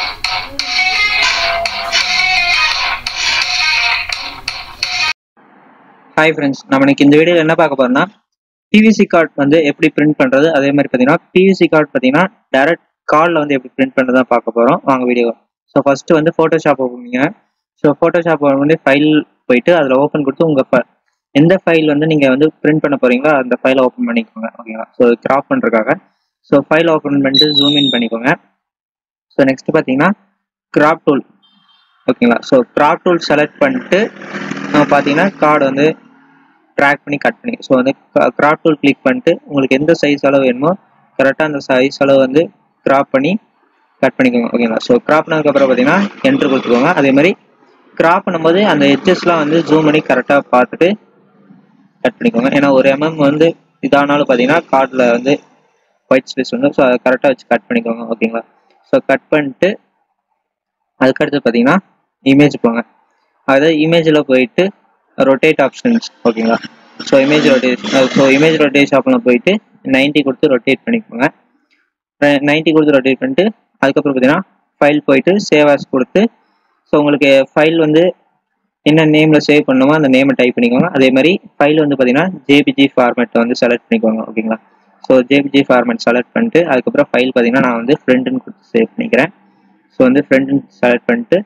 hi friends நம்ம இன்னைக்கு இந்த வீடியோவில் என்ன பார்க்க போறோம்னா பிவிசி கார்டு வந்து எப்படி பிரிண்ட் பண்ணுறது அதே மாதிரி பார்த்தீங்கன்னா பிவிசி கார்டு பார்த்தீங்கன்னா டைரக்ட் கார்டில் வந்து எப்படி பிரிண்ட் பண்ணுறது தான் பார்க்க போகிறோம் வாங்க வீடியோ ஸோ ஃபஸ்ட்டு வந்து ஃபோட்டோஷாப் ஓப்பனிங்க ஸோ ஃபோட்டோஷாப் வந்து ஃபைல் போயிட்டு அதில் ஓப்பன் கொடுத்து உங்கள் எந்த ஃபைல் வந்து நீங்கள் வந்து பிரிண்ட் பண்ண போகிறீங்களோ அந்த ஃபைலை ஓப்பன் பண்ணிக்கோங்க ஓகேங்களா ஸோ கிராப் பண்ணுறதுக்காக ஸோ ஃபைல் ஓப்பன் பண்ணிட்டு ஜூம் இன் பண்ணிக்கோங்க ஸோ நெக்ஸ்ட் பார்த்தீங்கன்னா கிராப் டூல் ஓகேங்களா ஸோ கிராப் டூல் செலக்ட் பண்ணிட்டு நம்ம பார்த்தீங்கன்னா கார்டு வந்து ட்ராக் பண்ணி கட் பண்ணி ஸோ வந்து கிராப் டூல் கிளிக் பண்ணிட்டு உங்களுக்கு எந்த சைஸ் அளவு வேணுமோ கரெக்டாக அந்த சைஸ் அளவு வந்து கிராப் பண்ணி கட் பண்ணிக்கோங்க ஓகேங்களா ஸோ கிராப் பண்ணதுக்கப்புறம் பார்த்தீங்கன்னா என்ட்ரு கொடுத்துக்கோங்க அதே மாதிரி கிராப் பண்ணும்போது அந்த எட்ஜஸ்லாம் வந்து ஜூம் பண்ணி கரெக்டாக பார்த்துட்டு கட் பண்ணிக்கோங்க ஏன்னா ஒரு எம்எம் வந்து இதானாலும் பார்த்தீங்கன்னா கார்டில் வந்து ஒயிட் ஸ்பேஸ் வந்து ஸோ அதை கரெக்டாக வச்சு கட் பண்ணிக்கோங்க ஓகேங்களா ஸோ கட் பண்ணிட்டு அதுக்கடுத்து பார்த்தீங்கன்னா இமேஜ் போங்க அதாவது இமேஜில் போயிட்டு ரொட்டேட் ஆப்ஷன்ஸ் ஓகேங்களா so image rotation so image rotation ஆப்ஷனில் போயிட்டு நைன்ட்டி கொடுத்து ரொட்டேட் பண்ணிக்கோங்க நைன்ட்டி கொடுத்து ரொட்டேட் பண்ணிட்டு அதுக்கப்புறம் பார்த்தீங்கன்னா ஃபைல் போயிட்டு சேவ் ஆஸ் கொடுத்து ஸோ உங்களுக்கு ஃபைல் வந்து என்ன நேமில் சேவ் பண்ணணுமோ அந்த நேமை டைப் பண்ணிக்கோங்க அதே மாதிரி ஃபைல் வந்து பார்த்தீங்கன்னா ஜேபிஜி ஃபார்மேட்டை வந்து செலக்ட் பண்ணிக்கோங்க ஓகேங்களா ஸோ ஜேபிஜி ஃபார்மேட் செலக்ட் பண்ணிட்டு அதுக்கப்புறம் ஃபைல் பார்த்தீங்கன்னா நான் வந்து ஃப்ரெண்டுன்னு கொடுத்து சேவ் பண்ணிக்கிறேன் ஸோ வந்து ஃப்ரெண்டுன்னு செலக்ட் பண்ணிட்டு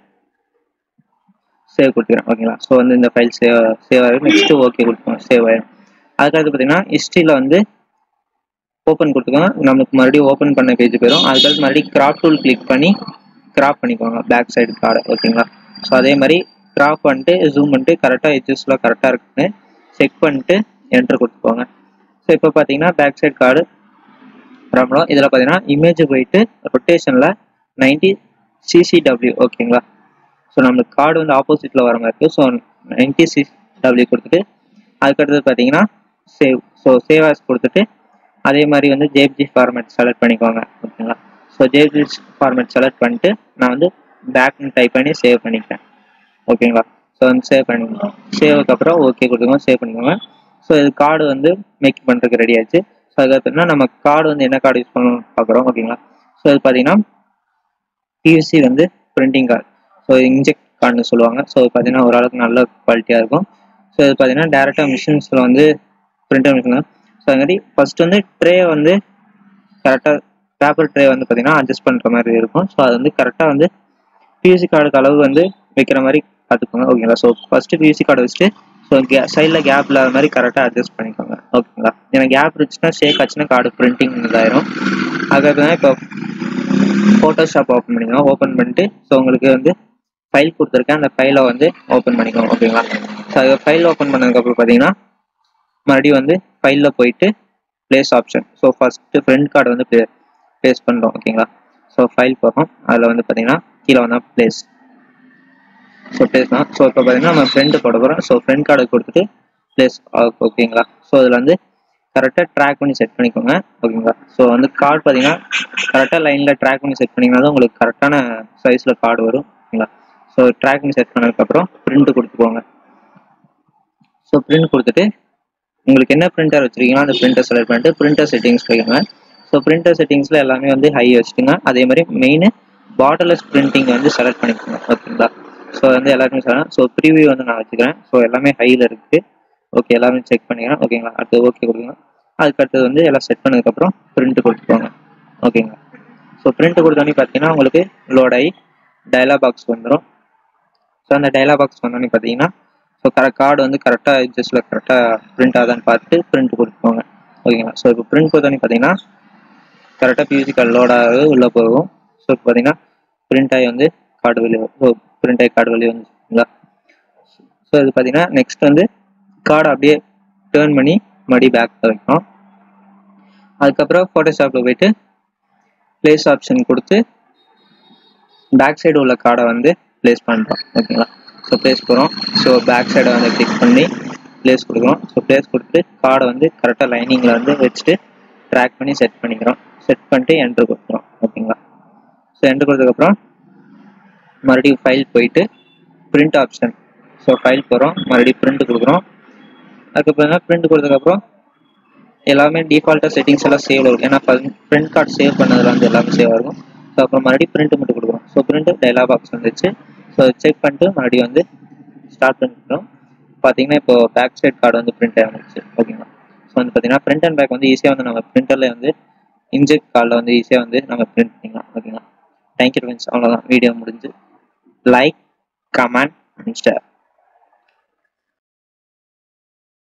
சேவ் கொடுத்துக்கிறேன் ஓகேங்களா ஸோ வந்து இந்த ஃபைல் சேவ் சேவ் ஆகிடும் நெக்ஸ்ட்டு ஓகே கொடுத்துக்கோங்க சேவ் ஆகிடும் அதுக்கடுத்து பார்த்தீங்கன்னா ஹிஸ்ட்ரியில் வந்து ஓப்பன் கொடுத்துக்கோங்க நமக்கு மறுபடியும் ஓப்பன் பண்ண பேஜ் போயிடும் அதுக்கடுத்து மறுபடியும் கிராப் டூல் கிளிக் பண்ணி கிராப் பண்ணிக்கோங்க பேக் சைடு கார்டை ஓகேங்களா ஸோ அதே மாதிரி கிராப் பண்ணிட்டு ஜூம் பண்ணிட்டு கரெக்டாக எட்ஜஸ்லாம் கரெக்டாக இருக்குன்னு செக் பண்ணிட்டு என்ட்ரு கொடுத்துக்கோங்க ஸோ இப்போ பார்த்தீங்கன்னா பேக் சைடு கார்டு ப்ராப்ளம் இதில் பார்த்தீங்கன்னா இமேஜ் போயிட்டு ரொட்டேஷனில் நைன்டி சிசிடபிள்யூ ஓகேங்களா ஸோ நம்மளுக்கு கார்டு வந்து ஆப்போசிட்டில் வர மாதிரி இருக்குது ஸோ நைன்டி சிக்ஸ் டபிள்யூ கொடுத்துட்டு அதுக்கடுத்தது பார்த்தீங்கன்னா சேவ் ஸோ சேவ் ஆஸ் கொடுத்துட்டு அதே மாதிரி வந்து ஜேபிஜி ஃபார்மேட் செலக்ட் பண்ணிக்கோங்க ஓகேங்களா ஸோ ஜேபிஜி ஃபார்மேட் செலக்ட் பண்ணிட்டு நான் வந்து பேக்னு டைப் பண்ணி சேவ் பண்ணிக்கிறேன் ஓகேங்களா ஸோ வந்து சேவ் பண்ணிக்கோங்க சேவுக்கு அப்புறம் ஓகே கொடுத்துக்கோங்க சேவ் பண்ணிக்கோங்க ஸோ இது கார்டு வந்து மேக் பண்ணுறதுக்கு ரெடி ஆச்சு ஸோ அதுக்கப்புறம்னா நம்ம கார்டு வந்து என்ன கார்டு யூஸ் பண்ணணும்னு பார்க்குறோம் ஓகேங்களா ஸோ இது பார்த்தீங்கன்னா பியூசி வந்து பிரிண்டிங் கார்டு ஸோ இன்ஜெக்ட் கார்டுன்னு சொல்லுவாங்க ஸோ பார்த்தீங்கன்னா ஓரளவுக்கு நல்ல குவாலிட்டியாக இருக்கும் ஸோ இது பார்த்தீங்கன்னா டேரெக்டாக மிஷின்ஸில் வந்து பிரிண்டர் மிஷின் ஸோ அது மாதிரி ஃபஸ்ட் வந்து ட்ரே வந்து கரெக்டாக பேப்பர் ட்ரே வந்து பார்த்தீங்கன்னா அட்ஜஸ்ட் பண்ணுற மாதிரி இருக்கும் ஸோ அது வந்து கரெக்டாக வந்து பியூசி கார்டுக்கு அளவு வந்து வைக்கிற மாதிரி பார்த்துக்கோங்க ஓகேங்களா ஸோ ஃபஸ்ட்டு பியூசி கார்டு வச்சுட்டு ஸோ கே சைடில் கேப் இல்லாத மாதிரி கரெக்டாக அட்ஜஸ்ட் பண்ணிக்கோங்க ஓகேங்களா ஏன்னா கேப் இருந்துச்சுன்னா ஷேக் ஆச்சுன்னா கார்டு பிரிண்டிங் இதாயிரும் அதுக்கப்புறம் இப்போ ஃபோட்டோஷாப் ஓப்பன் பண்ணிக்கோங்க ஓப்பன் பண்ணிட்டு ஸோ உங்களுக்கு வந்து ஃபைல் கொடுத்துருக்கேன் அந்த ஃபைலை வந்து ஓப்பன் பண்ணிக்கோங்க ஓகேங்களா ஸோ அது ஃபைல் ஓப்பன் பண்ணதுக்கப்புறம் பார்த்தீங்கன்னா மறுபடியும் வந்து ஃபைலில் போயிட்டு place option so first front card வந்து ப்ளேஸ் பண்ணுறோம் ஓகேங்களா ஸோ ஃபைல் போகிறோம் அதில் வந்து பார்த்தீங்கன்னா கீழே வந்தால் ப்ளேஸ் ஸோ ப்ளேஸ் தான் ஸோ இப்போ பார்த்தீங்கன்னா நம்ம ஃப்ரெண்டு போட போகிறோம் ஸோ ஃப்ரெண்ட் கார்டு கொடுத்துட்டு ப்ளேஸ் ஓகேங்களா ஸோ அதில் வந்து கரெக்டாக ட்ராக் பண்ணி செட் பண்ணிக்கோங்க ஓகேங்களா ஸோ வந்து கார்டு பார்த்தீங்கன்னா கரெக்டாக லைனில் ட்ராக் பண்ணி செட் பண்ணிங்கன்னா தான் உங்களுக்கு கரெக்டான சைஸில் கார்டு வரும் ஓகேங்களா ஸோ ட்ராக் பண்ணி செட் பண்ணதுக்கப்புறம் பிரிண்ட் கொடுத்துக்கோங்க ஸோ பிரிண்ட் கொடுத்துட்டு உங்களுக்கு என்ன பிரிண்டர் வச்சுருக்கீங்களோ அந்த பிரிண்டர் செலக்ட் பண்ணிட்டு பிரிண்டர் செட்டிங்ஸ் போய்க்கோங்க ஸோ பிரிண்டர் செட்டிங்ஸில் எல்லாமே வந்து ஹை வச்சுட்டுங்க அதே மாதிரி மெயின் பார்டர்லெஸ் பிரிண்டிங் வந்து செலக்ட் பண்ணிக்கோங்க ஓகேங்களா ஸோ வந்து எல்லாருமே சொல்லலாம் ஸோ ப்ரீவியூ வந்து நான் வச்சுக்கிறேன் ஸோ எல்லாமே ஹையில் இருக்குது ஓகே எல்லாமே செக் பண்ணிக்கிறேன் ஓகேங்களா அடுத்து ஓகே கொடுங்க அதுக்கு அடுத்தது வந்து எல்லாம் செட் பண்ணதுக்கப்புறம் பிரிண்ட் கொடுத்துக்கோங்க ஓகேங்களா ஸோ பிரிண்ட் கொடுத்தோன்னே பார்த்தீங்கன்னா உங்களுக்கு லோட் ஆகி டயலாக் பாக்ஸ் வந்துடும் ஸோ அந்த டயலாக் பாக்ஸ் வந்தோடனே பார்த்தீங்கன்னா ஸோ கரெக்ட் கார்டு வந்து கரெக்டாக எட்ஜஸில் கரெக்டாக பிரிண்ட் ஆகுதான்னு பார்த்துட்டு பிரிண்ட் கொடுத்துக்கோங்க ஓகேங்களா ஸோ இப்போ பிரிண்ட் கொடுத்தோன்னே பார்த்தீங்கன்னா கரெக்டாக பியூசி கார்டு லோட் ஆகுது உள்ளே போகும் ஸோ இப்போ பார்த்தீங்கன்னா பிரிண்ட் ஆகி வந்து கார்டு வெளியே ஸோ பிரிண்ட் ஆகி கார்டு வெளியே வந்துச்சுங்களா ஸோ இது பார்த்தீங்கன்னா நெக்ஸ்ட் வந்து கார்டை அப்படியே டேர்ன் பண்ணி மறுபடி பேக் வைக்கணும் அதுக்கப்புறம் ஃபோட்டோஷாப்பில் போயிட்டு ப்ளேஸ் ஆப்ஷன் கொடுத்து பேக் சைடு உள்ள கார்டை வந்து ப்ளேஸ் பண்ணுறோம் ஓகேங்களா ஸோ ப்ளேஸ் போகிறோம் ஸோ பேக் சைடை வந்து கிளிக் பண்ணி ப்ளேஸ் கொடுக்குறோம் ஸோ ப்ளேஸ் கொடுத்துட்டு கார்டை வந்து கரெக்டாக லைனிங்கில் வந்து வச்சுட்டு ட்ராக் பண்ணி செட் பண்ணிக்கிறோம் செட் பண்ணிட்டு என்ட்ரு கொடுக்குறோம் ஓகேங்களா ஸோ என்ட்ரு கொடுத்ததுக்கப்புறம் மறுபடியும் ஃபைல் போயிட்டு பிரிண்ட் ஆப்ஷன் ஸோ ஃபைல் போகிறோம் மறுபடியும் பிரிண்ட் கொடுக்குறோம் அதுக்கப்புறம் பிரிண்ட் கொடுத்ததுக்கப்புறம் எல்லாமே டிஃபால்ட்டாக செட்டிங்ஸ் எல்லாம் சேவ் இருக்கும் ஏன்னா ஃப்ரண்ட் கார்டு சேவ் பண்ணதில் வந்து எல்லாமே சேவ் ஆகும் ஸோ அப்புறம் மறுபடியும் பிரிண்ட் மட்டும் கொடுக்குறோம் ஸோ பிரிண்ட் டைலாக் பாக்ஸ் வந்துச்சு ஸோ செக் பண்ணிட்டு மறுபடியும் வந்து ஸ்டார்ட் பண்ணிட்டோம் பார்த்தீங்கன்னா இப்போ பேக் சைட் கார்டு வந்து பிரிண்ட் ஆகிடுச்சு ஓகேங்களா ஸோ வந்து பார்த்தீங்கன்னா ஃப்ரண்ட் அண்ட் பேக் வந்து ஈஸியாக வந்து நம்ம பிரிண்டரில் வந்து இன்ஜெக்ட் கார்டில் வந்து ஈஸியாக வந்து நம்ம பிரிண்ட் பண்ணிக்கலாம் ஓகேங்களா தேங்க்யூ ஃப்ரெண்ட்ஸ் அவ்வளோதான் வீடியோ முடிஞ்சு லைக் கமெண்ட் அண்ட் ஷேர்